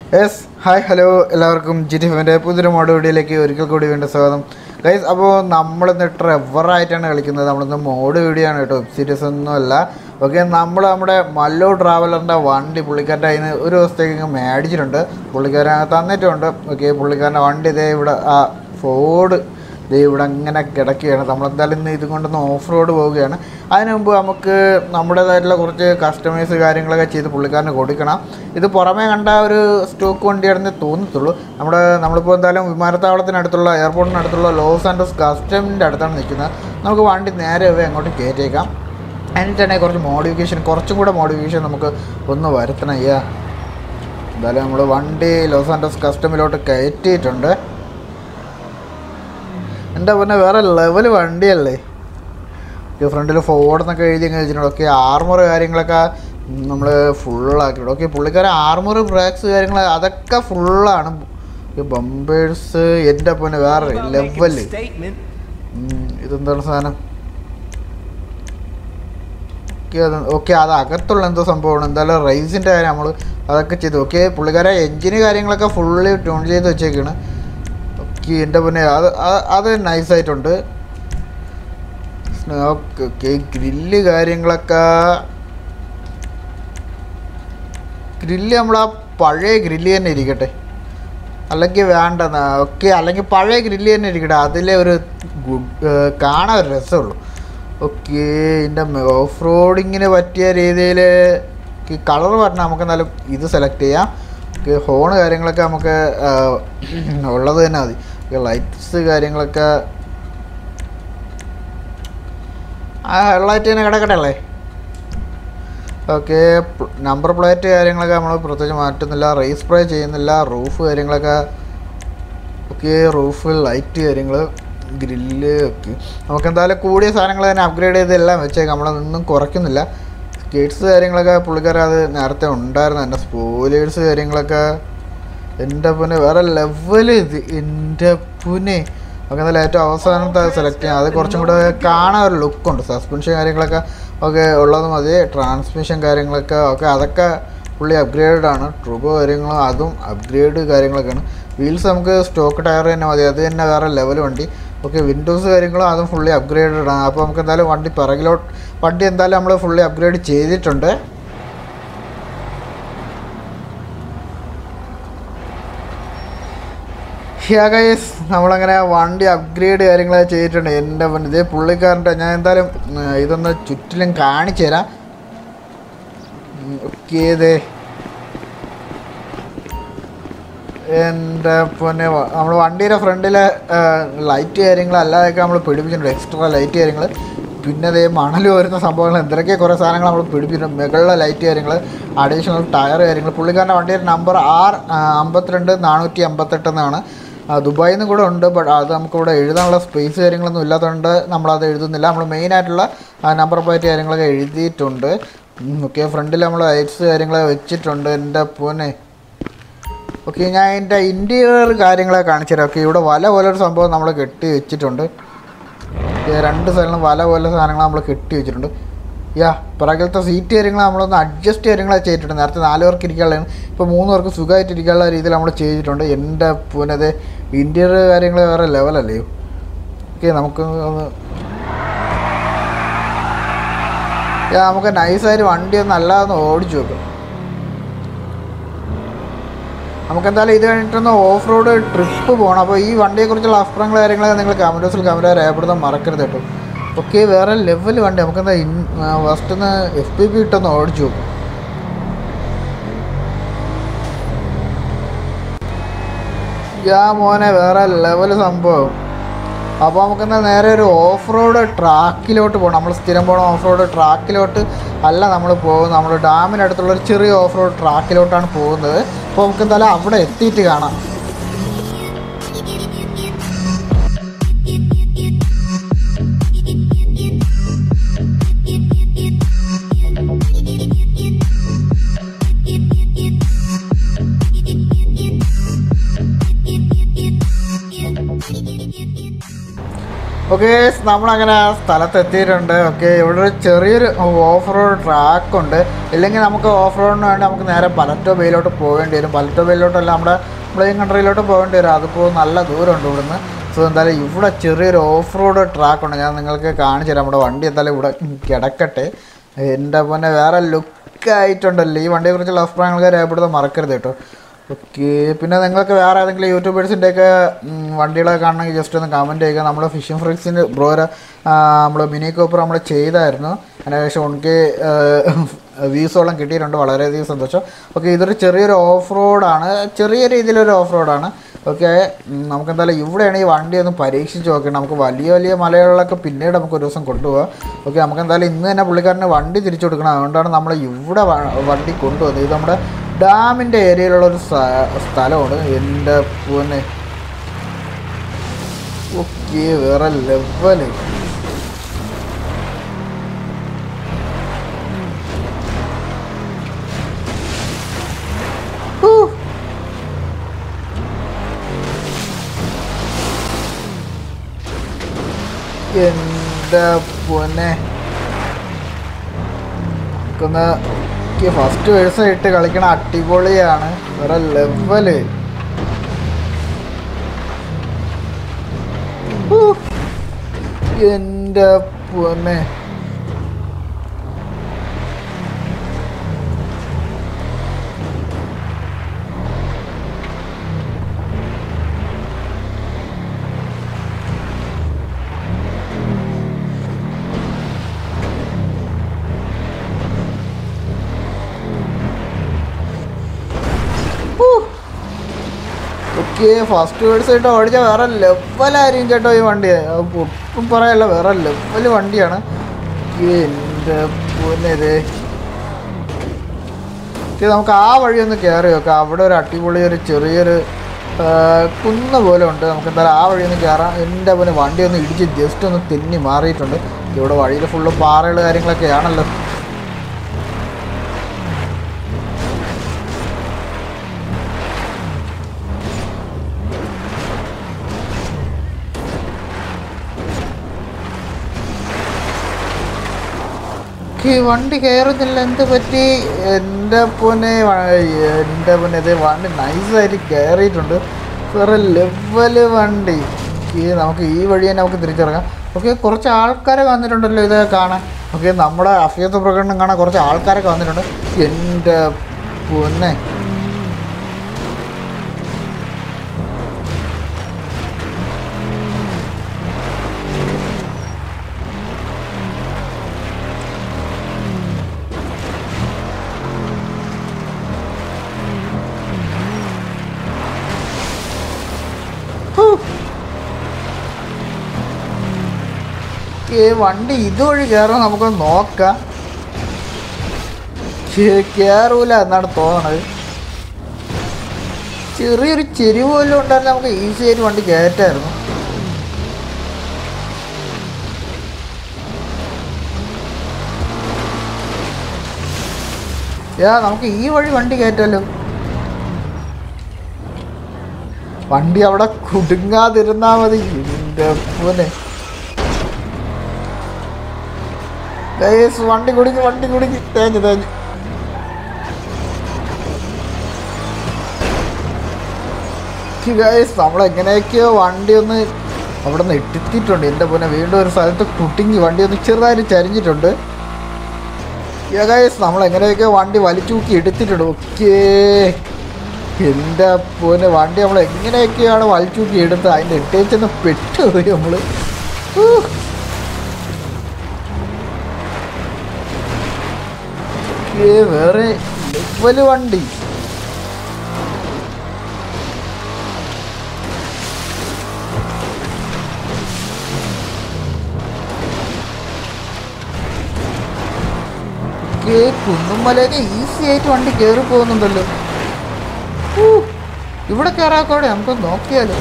Yes hi hello എല്ലാവർക്കും G T ഫിൻ്റെ പുതിയൊരു മോഡ് വീഡിയോയിലേക്ക് ഒരിക്കൽ കൂടി വീണ്ടും സ്വാഗതം ഗൈസ് അപ്പോൾ നമ്മളിന്ന് ട്രെവറായിട്ടാണ് കളിക്കുന്നത് നമ്മളിന്ന് മോഡ് വീഡിയോ ആണ് കേട്ടോ വെബ് സീരീസ് ഒന്നുമല്ല ഓക്കെ നമ്മൾ നമ്മുടെ മല്ലു ട്രാവലറിൻ്റെ വണ്ടി പുള്ളിക്കാരൻ്റെ അതിന് ഒരു ദിവസത്തേക്ക് ഇങ്ങ് മേടിച്ചിട്ടുണ്ട് പുള്ളിക്കാരൻ തന്നിട്ടുണ്ട് ഓക്കെ പുള്ളിക്കാരൻ്റെ വണ്ടി ഇതേ ഇവിടെ ആ ഫോർഡ് ദേ ഇവിടെ അങ്ങനെ കിടക്കുകയാണ് നമ്മളെന്തായാലും ഇന്ന് ഇത് കൊണ്ടൊന്ന് ഓഫ് റോഡ് പോവുകയാണ് അതിന് മുമ്പ് നമുക്ക് നമ്മുടേതായിട്ടുള്ള കുറച്ച് കസ്റ്റമൈസ് കാര്യങ്ങളൊക്കെ ചെയ്ത് പുള്ളിക്കാരന് കൊടുക്കണം ഇത് പുറമേ കണ്ട ഒരു സ്റ്റോക്ക് വണ്ടിയാണെന്ന് തോന്നത്തുള്ളൂ നമ്മുടെ നമ്മളിപ്പോൾ എന്തായാലും വിമാനത്താവളത്തിനടുത്തുള്ള എയർപോർട്ടിനടുത്തുള്ള ലോസ് ആൻഡോസ് കസ്റ്റമിൻ്റെ അടുത്താണ് നിൽക്കുന്നത് നമുക്ക് വണ്ടി നേരെ പോയി അങ്ങോട്ട് കയറ്റിയേക്കാം അതിന് തന്നെ കുറച്ച് മോഡിഫിക്കേഷൻ കുറച്ചും കൂടെ മോഡിഫിക്കേഷൻ നമുക്ക് ഒന്ന് വരുത്തണം അയ്യാ എന്തായാലും നമ്മൾ വണ്ടി ലോസ് ആൻഡോസ് കസ്റ്റമിലോട്ട് കയറ്റിയിട്ടുണ്ട് എൻ്റെ പിന്നെ വേറെ ലെവൽ വണ്ടിയല്ലേ ഓക്കെ ഫ്രണ്ടിൽ ഫോർഡ് എന്നൊക്കെ എഴുതി അങ്ങ് വെച്ചിട്ടുണ്ട് ഓക്കെ ആർമർ കാര്യങ്ങളൊക്കെ നമ്മൾ ഫുള്ളാക്കിയിട്ടുണ്ട് ഓക്കെ പുള്ളിക്കാരൻ ആർമർ ബ്രേക്സ് കാര്യങ്ങൾ അതൊക്കെ ഫുള്ളാണ് ബമ്പേഴ്സ് എൻ്റെ പിന്നെ വേറെ ലെവല് statement. ഇതെന്താണ് സാധനം ഓക്കെ അത് ഓക്കെ അത് അകത്തുള്ള എന്തോ സംഭവമാണ് എന്തായാലും റൈസിൻ്റെ കാര്യം നമ്മൾ അതൊക്കെ ചെയ്തു ഓക്കെ പുള്ളിക്കാരെ എൻജിന് കാര്യങ്ങളൊക്കെ ഫുള്ളി ട്യൂൺ ചെയ്ത് വെച്ചേക്കാണ് ഓക്കെ എൻ്റെ പിന്നെ അത് അത് അത് നൈസായിട്ടുണ്ട് ഓക്കെ ഓക്കെ ഗ്രില്ല് കാര്യങ്ങളൊക്കെ ഗ്രില്ല് നമ്മൾ ആ പഴയ ഗ്രില്ല് തന്നെ ഇരിക്കട്ടെ അല്ലെങ്കിൽ വേണ്ട ഓക്കെ അല്ലെങ്കിൽ പഴയ ഗ്രില്ല് തന്നെ ഇരിക്കട്ടെ അതിലെ ഒരു ഗുഡ് കാണാൻ ഒരു രസമുള്ളൂ ഓക്കെ ഇതിൻ്റെ ഓഫ് റോഡിങ്ങിന് പറ്റിയ രീതിയിൽ കളർ പറഞ്ഞാൽ നമുക്ക് എന്നാലും ഇത് സെലക്ട് ചെയ്യാം ഓക്കെ ഹോണ് കാര്യങ്ങളൊക്കെ നമുക്ക് ആ, ഉള്ളത് തന്നെ മതി ലൈറ്റ്സ് കാര്യങ്ങളൊക്കെ ആ ഹെഡ്ലൈറ്റ് തന്നെ കിടക്കട്ടെ അല്ലേ ഓക്കെ നമ്പർ പ്ലേറ്റ് കാര്യങ്ങളൊക്കെ നമ്മൾ പ്രത്യേകിച്ച് മാറ്റുന്നില്ല റേസ് സ്പ്രേ ചെയ്യുന്നില്ല റൂഫ് കാര്യങ്ങളൊക്കെ ഓക്കെ റൂഫ് ലൈറ്റ് കാര്യങ്ങൾ ഗ്രില്ല് ഒക്കെ നമുക്ക് എന്തായാലും കൂടിയ സാധനങ്ങൾ തന്നെ അപ്ഗ്രേഡ് ചെയ്ത് എല്ലാം വെച്ചേക്കാം നമ്മളതൊന്നും കുറയ്ക്കുന്നില്ല സ്കേറ്റ്സ് കാര്യങ്ങളൊക്കെ പുള്ളിക്കാരൻ അത് നേരത്തെ ഉണ്ടായിരുന്നു എൻ്റെ സ്പോയിലേഴ്സ് കാര്യങ്ങളൊക്കെ എൻ്റെ പുനെ വേറെ ലെവൽ ഇത് എൻ്റെ പുനെ ഒക്കെ എന്തായാലും ഏറ്റവും അവസാനത്തെ സെലക്ട് ചെയ്യാം അത് കുറച്ചും കൂടെ കാണാൻ ഒരു ലുക്കുണ്ട് സസ്പെൻഷൻ കാര്യങ്ങളൊക്കെ ഒക്കെ ഉള്ളത് മതി ട്രാൻസ്മിഷൻ കാര്യങ്ങളൊക്കെ ഒക്കെ അതൊക്കെ പുള്ളി അപ്ഗ്രേഡഡ് ആണ് ട്രൂബോ കാര്യങ്ങളും അതും അപ്ഗ്രേഡ് കാര്യങ്ങളൊക്കെയാണ് വീൽസ് നമുക്ക് സ്റ്റോക്ക് ടയർ തന്നെ മതി അത് തന്നെ വേറെ ലെവൽ വണ്ടി ഓക്കെ വിൻഡോസ് കാര്യങ്ങളും അതും ഫുള്ളി അപ്ഗ്രേഡഡ് ആണ് അപ്പോൾ നമുക്ക് എന്തായാലും വണ്ടി പിറകിലോട്ട് വണ്ടി എന്തായാലും നമ്മൾ ഫുള്ളി അപ്ഗ്രേഡ് ചെയ്തിട്ടുണ്ട് ഗൈസ് നമ്മളങ്ങനെ വണ്ടി അപ്ഗ്രേഡ് കാര്യങ്ങളൊക്കെ ചെയ്തിട്ടുണ്ട് എൻ്റെ പൊന്ന് ഇതേ പുള്ളിക്കാരൻ്റെ ഞാൻ എന്തായാലും ഉം, ഇതൊന്ന് ചുറ്റിലും കാണിച്ചു തരാം ഓക്കെ ഇതേ എൻ്റെ പൊന്നെ നമ്മൾ വണ്ടിയുടെ ഫ്രണ്ടിലെ ലൈറ്റ് കാര്യങ്ങൾ അല്ലാതെയൊക്കെ നമ്മൾ പിടിപ്പിച്ചിട്ടുണ്ട് എക്സ്ട്രാ ലൈറ്റ് കാര്യങ്ങൾ പിന്നെ അതേ മണൽ വരുന്ന സംഭവങ്ങൾ എന്തൊക്കെ കുറേ സാധനങ്ങൾ നമ്മൾ പിടിപ്പിച്ചിട്ടുണ്ട് മുകളിലെ ലൈറ്റ് കാര്യങ്ങൾ അഡീഷണൽ ടയർ കാര്യങ്ങൾ പുള്ളിക്കാരൻ്റെ വണ്ടിയുടെ നമ്പർ ആർ അമ്പത്തിരണ്ട് നാനൂറ്റി അമ്പത്തെട്ട് എന്നാണ് ആ, ദുബായിൽ നിന്ന് കൂടെ ഉണ്ട് ബട്ട് അത് നമുക്കിവിടെ എഴുതാനുള്ള സ്പേസ് കാര്യങ്ങളൊന്നും ഇല്ലാത്തതുകൊണ്ട് നമ്മളത് എഴുതുന്നില്ല നമ്മൾ മെയിനായിട്ടുള്ള നമ്പർ പ്ലേറ്റ് കാര്യങ്ങളൊക്കെ എഴുതിയിട്ടുണ്ട് ഓക്കെ ഫ്രണ്ടിൽ നമ്മൾ ലൈറ്റ്സ് കാര്യങ്ങളൊക്കെ വെച്ചിട്ടുണ്ട് എൻ്റെ പൂനെ ഓക്കെ ഞാൻ എൻ്റെ ഇൻറ്റീരിയർ കാര്യങ്ങളൊക്കെ കാണിച്ചു തരാം ഓക്കെ ഇവിടെ വല പോലെ ഒരു സംഭവം നമ്മൾ കെട്ടി വെച്ചിട്ടുണ്ട് ഓക്കേ, രണ്ട് സൈഡിലും വല പോലെ സാധനങ്ങൾ നമ്മൾ കെട്ടി വെച്ചിട്ടുണ്ട് യാ പിറകിലത്തെ സീറ്റ് കാര്യങ്ങൾ നമ്മളൊന്ന് അഡ്ജസ്റ്റ് കാര്യങ്ങളൊക്കെ ചെയ്തിട്ടുണ്ട് നേരത്തെ നാല് പേർക്ക് ഇരിക്കാനുള്ളതാണ് ഇപ്പോൾ മൂന്ന് പേർക്ക് സുഖമായിട്ട് ഇരിക്കാനുള്ള രീതിയിൽ നമ്മൾ ചെയ്തിട്ടുണ്ട് എൻ്റെ പൂനത് ഇൻറ്റീരിയർ കാര്യങ്ങൾ വേറെ ലെവലല്ലേ ഓക്കെ നമുക്ക് ഒന്ന് യാ നമുക്ക് നൈസായിട്ട് വണ്ടി ഒന്ന് അല്ലാതെ ഒന്ന് ഓടിച്ചു നോക്കാം നമുക്ക് എന്തായാലും ഇത് കഴിഞ്ഞിട്ടൊന്ന് ഓഫ് റോഡ് ട്രിപ്പ് പോകണം അപ്പോൾ ഈ വണ്ടിയെക്കുറിച്ചുള്ള അഭിപ്രായങ്ങൾ കാര്യങ്ങളൊക്കെ നിങ്ങൾ കമൻറ്റോസിൽ കമൻറ്റ് രേഖപ്പെടുത്താൻ മറക്കരുത് കേട്ടോ ഓക്കെ വേറെ ലെവൽ വണ്ടി നമുക്കെന്താ ഇൻ ഫസ്റ്റ് ഒന്ന് എഫ് പി പി ഇട്ടൊന്ന് ഓടിച്ചു നോക്കും യാ മോനെ വേറെ ലെവൽ സംഭവം അപ്പോൾ നമുക്കെന്താ നേരെ ഒരു ഓഫ് റോഡ് ട്രാക്കിലോട്ട് പോകണം നമ്മൾ സ്ഥിരം പോകണം ഓഫ് റോഡ് ട്രാക്കിലോട്ട് അല്ല നമ്മൾ പോകുന്നത് നമ്മൾ ഡാമിനടുത്തുള്ള ഒരു ചെറിയ ഓഫ് റോഡ് ട്രാക്കിലോട്ടാണ് പോകുന്നത് അപ്പോൾ നമുക്ക് എന്തായാലും അവിടെ എത്തിയിട്ട് കാണാം ഓക്കെ നമ്മളങ്ങനെ ആ സ്ഥലത്ത് എത്തിയിട്ടുണ്ട് ഓക്കെ ഇവിടെ ഒരു ചെറിയൊരു ഓഫ് റോഡ് ട്രാക്ക് ഉണ്ട് ഇല്ലെങ്കിൽ നമുക്ക് ഓഫ് റോഡിന് വേണ്ടി നമുക്ക് നേരെ പലറ്റോ ബേയിലോട്ട് പോകേണ്ടി വരും പലറ്റോ ബേയിലോട്ടല്ല നമ്മുടെ പ്ലെയിൻ കൺട്രിയിലോട്ട് പോകേണ്ടി വരും അതിപ്പോൾ നല്ല ദൂരമുണ്ട് ഇവിടുന്ന് സോ എന്തായാലും ഇവിടെ ചെറിയൊരു ഓഫ് റോഡ് ട്രാക്ക് ഉണ്ട് ഞാൻ നിങ്ങൾക്ക് കാണിച്ചു തരാം നമ്മുടെ വണ്ടി എന്തായാലും ഇവിടെ കിടക്കട്ടെ എൻ്റെ പിന്നെ വേറെ ലുക്ക് ആയിട്ടുണ്ടല്ലോ ഈ വണ്ടിയെക്കുറിച്ചുള്ള അഭിപ്രായങ്ങൾ രേഖപ്പെടുത്താൻ മറക്കരുത് കേട്ടോ ഓക്കെ പിന്നെ നിങ്ങൾക്ക് വേറെ ഏതെങ്കിലും യൂട്യൂബേഴ്സിൻ്റെ ഒക്കെ വണ്ടികളൊക്കെ കാണണമെങ്കിൽ ജസ്റ്റ് ഒന്ന് കമൻറ്റ് ചെയ്യുക നമ്മൾ ഫിഷിംഗ് ഫ്രിക്സിൻ്റെ ബ്രോര നമ്മൾ മിനി കോപ്പർ നമ്മൾ ചെയ്തായിരുന്നു അതിനുശേഷം ഉണക്ക് വ്യൂസോളം കിട്ടിയിട്ടുണ്ട് വളരെയധികം സന്തോഷം ഓക്കെ ഇതൊരു ചെറിയൊരു ഓഫ് റോഡാണ് ചെറിയ രീതിയിലൊരു ഓഫ് റോഡാണ് ഓക്കെ നമുക്ക് എന്തായാലും ഇവിടെയാണ് ഈ വണ്ടി ഒന്ന് പരീക്ഷിച്ച് നോക്കണം നമുക്ക് വലിയ വലിയ മലകളിലൊക്കെ പിന്നീട് നമുക്ക് ഒരു ദിവസം കൊണ്ടുപോകാം ഓക്കെ നമുക്ക് എന്തായാലും ഇന്ന് തന്നെ പുള്ളിക്കാരന് വണ്ടി തിരിച്ചു കൊടുക്കണം അതുകൊണ്ടാണ് നമ്മൾ ഇവിടെ വ- വണ്ടി കൊണ്ടുവന്നത് ഇത് നമ്മുടെ ഡാമിൻ്റെ ഏരിയയിലുള്ള ഒരു സ്ഥ- സ്ഥലമാണ് എൻ്റെ പൂനെ ഓക്കെ വേറെ ലെവല് ഹൂ. എൻ്റെ പൊന്നെ നമുക്കൊന്ന് ഫസ്റ്റ് വേഴ്സ് ഇട്ട് കളിക്കണ അടിപൊളിയാണ് വേറെ ലെവല് ഹൂ. എൻ്റെ പൊന്നെ ഓക്കെ ഫസ്റ്റ് വേർഡ്സ് ആയിട്ട് ഓടിച്ച വേറെ ലെവലായിരിക്കും ചേട്ടോ ഈ വണ്ടി അത് ഒട്ടും പറയല്ല വേറെ ലെവൽ വണ്ടിയാണ് എൻ്റെ പൊന്നത് നമുക്ക് ആ വഴി ഒന്ന് കയറി നോക്കാം അവിടെ ഒരു അടിപൊളി ഒരു ചെറിയൊരു ആ, കുന്ന് പോലെ ഉണ്ട് നമുക്ക് എന്തായാലും ആ വഴി ഒന്ന് കയറാം എൻ്റെ പിന്നെ വണ്ടി ഒന്ന് ഇടിച്ച് ജസ്റ്റ് ഒന്ന് തെന്നി മാറിയിട്ടുണ്ട് ഇവിടെ വഴിയിൽ ഫുള്ള് പാറകൾ കാര്യങ്ങളൊക്കെ ആണല്ലോ ഈ വണ്ടി കയറുന്നില്ല എന്ത് പറ്റി എൻ്റെ പൊന്നെ വ- എൻ്റെ പൊന്നെ ഇത് വണ്ടി നൈസായിട്ട് കയറിയിട്ടുണ്ട് വേറെ ലെവല് വണ്ടി ഈ നമുക്ക് ഈ വഴി തന്നെ നമുക്ക് തിരിച്ചിറങ്ങാം ഓക്കെ കുറച്ച് ആൾക്കാരൊക്കെ വന്നിട്ടുണ്ടല്ലോ ഇത് കാണാൻ ഓക്കെ നമ്മുടെ അഫിയത്ത് പ്രകടനം കാണാൻ കുറച്ച് ആൾക്കാരൊക്കെ വന്നിട്ടുണ്ട് എൻ്റെ പൊന്നെ ഹൂ. ഈ വണ്ടി ഇതുവഴി കയറാൻ നമുക്ക് നോക്കാം ശ്ശേ, കയറൂല എന്നാണ് തോന്നണത് ചെറിയൊരു ചെരിവ് വല്ലതും ഉണ്ടായിരുന്നു നമുക്ക് ഈസി ആയിട്ട് വണ്ടി കയറ്റായിരുന്നു യാ നമുക്ക് ഈ വഴി വണ്ടി കയറ്റാലോ വണ്ടി അവിടെ കുടുങ്ങാതിരുന്നാ മതി എൻ്റെ പോലെ ഗൈസ് വണ്ടി കുടുങ്ങി വണ്ടി കുടുങ്ങി തേഞ്ഞു തേഞ്ഞു ഗൈസ് നമ്മളെങ്ങനെയൊക്കെയോ വണ്ടി ഒന്ന് അവിടെ നിന്ന് ഇട്ടിത്തിട്ടുണ്ട് എൻ്റെ പോലെ വീണ്ടും ഒരു സ്ഥലത്ത് കുടുങ്ങി വണ്ടി ഒന്ന് ചെറുതായിട്ട് ചരിഞ്ഞിട്ടുണ്ട് ഗൈസ് നമ്മളെങ്ങനെയൊക്കെയോ വണ്ടി വലിച്ചൂക്കി എടുത്തിട്ടുണ്ട് ഓക്കേ എൻ്റെ പോലെ വണ്ടി നമ്മൾ എങ്ങനെയൊക്കെയാണ് വലിച്ചൂക്കി എടുത്തത് അതിൻ്റെ ഇട്ടേച്ചെന്ന് പെട്ടുപോയി നമ്മൾ വേറെ ലെവല് വണ്ടി ഓക്കേ, കുന്നും മലയൊക്കെ ഈസി ആയിട്ട് വണ്ടി കയറി പോകുന്നുണ്ടല്ലോ ഊ, ഇവിടെ കയറാക്കോടെ നമുക്ക് നോക്കിയാലോ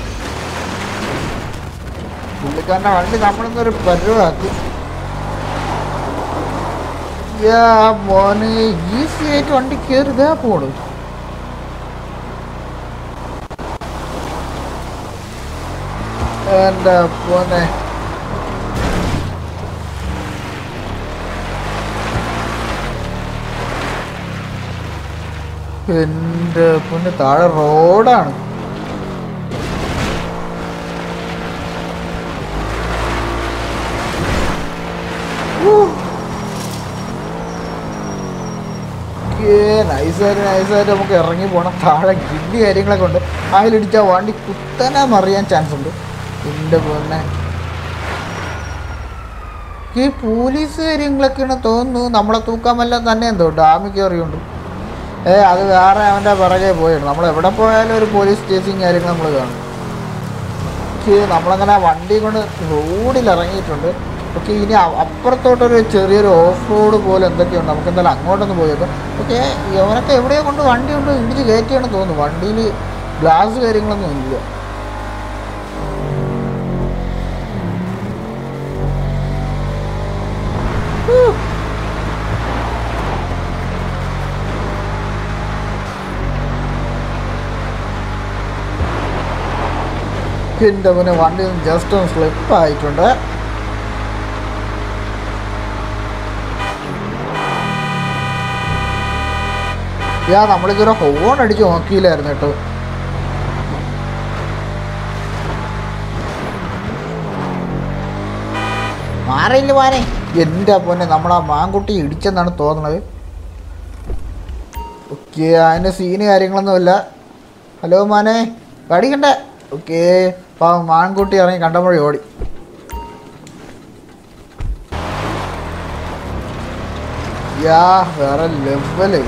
പുള്ളിക്കാരൻ്റെ വണ്ടി നമ്മളൊന്നൊരു പരുവാക്കി യാ മോനെ ഈസി ആയിട്ട് വണ്ടി കയറി ഇതാ പോണു എൻ്റെ പോനെ എൻ്റെ പിന്നെ താഴെ റോഡാണ് നൈസായിട്ട് നൈസായിട്ട് നമുക്ക് ഇറങ്ങി പോകണം താഴെ ഗിഡി കാര്യങ്ങളൊക്കെ ഉണ്ട് അതിലിടിച്ചാൽ വണ്ടി കുത്തനെ മറിയാൻ ചാൻസ് ഉണ്ട് എൻ്റെ പൊന്നെ ഈ പോലീസ് കാര്യങ്ങളൊക്കെയാണ് തോന്നുന്നു നമ്മളെ തൂക്കാമെല്ലാം തന്നെ എന്തോ ഡാമിൽ കയറിയുണ്ട് ഏ അത് വേറെ അവൻ്റെ പിറകെ പോയാണ് നമ്മൾ എവിടെ പോയാലും ഒരു പോലീസ് സ്റ്റേഷൻ കാര്യങ്ങൾ നമ്മൾ കാണും ഓക്കെ നമ്മളങ്ങനെ വണ്ടി കൊണ്ട് റോഡിൽ ഇറങ്ങിയിട്ടുണ്ട് ഓക്കെ ഇനി അ- അപ്പുറത്തോട്ടൊരു ചെറിയൊരു ഓഫ് റോഡ് പോലെ എന്തൊക്കെയുണ്ട് നമുക്ക് എന്തായാലും അങ്ങോട്ടൊന്ന് പോയേക്കാം ഓക്കെ ഇവനൊക്കെ എവിടെയോ കൊണ്ട് വണ്ടി കൊണ്ട് ഇടിച്ച് കയറ്റിയാണെന്ന് തോന്നുന്നു വണ്ടിയിൽ ഗ്ലാസ് കാര്യങ്ങളൊന്നും ഇല്ല എൻ്റെ പിന്നെ വണ്ടി ജസ്റ്റ് ഒന്ന് സ്ലിപ്പ് ആയിട്ടുണ്ട് യാ നമ്മളിതുവരെ ഹോൺ അടിച്ച് നോക്കിയില്ലായിരുന്നു കേട്ടോ മാറിയില്ല മാനെ എൻ്റെ പൊന്നെ നമ്മളാ മാൻകുട്ടി ഇടിച്ചെന്നാണ് തോന്നുന്നത് ഓക്കെ അതിൻ്റെ സീന് കാര്യങ്ങളൊന്നുമില്ല ഹലോ മാനെ കടിക്കണ്ട ഓക്കെ പാവം മാൻകുട്ടി ഇറങ്ങി കണ്ടപ്പോഴേ ഓടി യാ വേറെ ലെവല്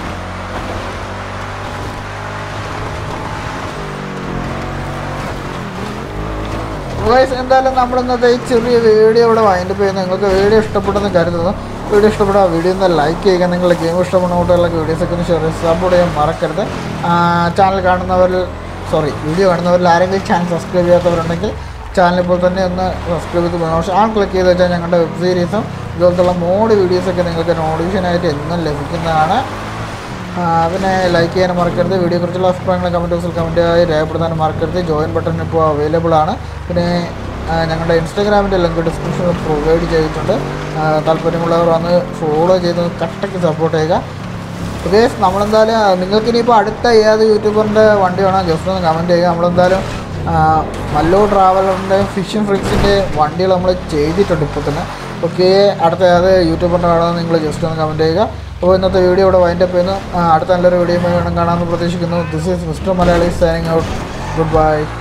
ഗൈസ് എന്തായാലും നമ്മൾ ഇന്നത്തെ ഈ ചെറിയ വീഡിയോ ഇവിടെ വൈൻഡ് ചെയ്യുന്നു നിങ്ങൾക്ക് വീഡിയോ ഇഷ്ടപ്പെട്ടെന്ന് കരുതുന്നു വീഡിയോ ഇഷ്ടപ്പെട്ടാൽ വീഡിയോ ഒന്ന് ലൈക്ക് ചെയ്യുക നിങ്ങളുടെ ഗെയിം ഇഷ്ടപ്പെടുന്ന കൂട്ടുകാരിലൊക്കെ വീഡിയോസൊക്കെ ഒന്ന് ഷെയർ സപ്പോർട്ട് ചെയ്യാൻ മറക്കരുത് ചാനൽ കാണുന്നവരിൽ സോറി വീഡിയോ കാണുന്നവരിൽ ആരെങ്കിലും ചാനൽ സബ്സ്ക്രൈബ് ചെയ്യാത്തവരുണ്ടെങ്കിൽ ചാനൽ ഇപ്പോൾ തന്നെ ഒന്ന് സബ്സ്ക്രൈബ് ചെയ്ത് പക്ഷേ ആ ക്ലിക്ക് ചെയ്ത് വെച്ചാൽ ഞങ്ങളുടെ വെബ് സീരീസും ഇതുപോലത്തുള്ള മോഡ് വീഡിയോസൊക്കെ നിങ്ങൾക്ക് നോട്ടിഫിക്കേഷനായിട്ട് എന്നും ലഭിക്കുന്നതാണ് ആ, പിന്നെ ലൈക്ക് ചെയ്യാനും മറക്കരുത് വീഡിയോയെക്കുറിച്ചുള്ള അഭിപ്രായങ്ങൾ കമൻറ്റ് ബോക്സിൽ കമൻറ്റ് ആയി രേഖപ്പെടുത്താനും മറക്കരുത് ജോയിൻ ബട്ടൺ ഇപ്പോൾ അവൈലബിൾ ആണ് പിന്നെ ആ, ഞങ്ങളുടെ ഇൻസ്റ്റാഗ്രാമിൻ്റെ ലിങ്ക് ഡിസ്ക്രിപ്ഷനിൽ പ്രൊവൈഡ് ചെയ്തിട്ടുണ്ട് ആ, താല്പര്യമുള്ളവർ വന്ന് ഫോളോ ചെയ്ത് കട്ടയ്ക്ക് സപ്പോർട്ട് ചെയ്യുക ഓക്കെ നമ്മളെന്തായാലും ആ, നിങ്ങൾക്ക് ഇനിയിപ്പോൾ അടുത്ത ഏത് യൂട്യൂബറിൻ്റെ വണ്ടി വേണം ജസ്റ്റ് ഒന്ന് കമൻറ്റ് ചെയ്യുക നമ്മളെന്തായാലും ആ, മല്ലോ ട്രാവലറിൻ്റെ ഫിഷിംഗ് ഫ്രിക്സിൻ്റെ വണ്ടികൾ നമ്മൾ ചെയ്തിട്ടുണ്ട് ഇപ്പോൾ തന്നെ ഓക്കെ അടുത്ത ഏത് യൂട്യൂബറിൻ്റെ വേണമെന്ന് നിങ്ങൾ ജസ്റ്റ് ഒന്ന് കമൻറ്റ് ചെയ്യുക അപ്പോൾ ഇന്നത്തെ വീഡിയോ ഇവിടെ വൈൻഡ് അപ്പ് ചെയ്യുന്നു ആ, അടുത്ത നല്ലൊരു വീഡിയോ വേണം കാണാമെന്ന് പ്രതീക്ഷിക്കുന്നു this is mister Malayali signing out good by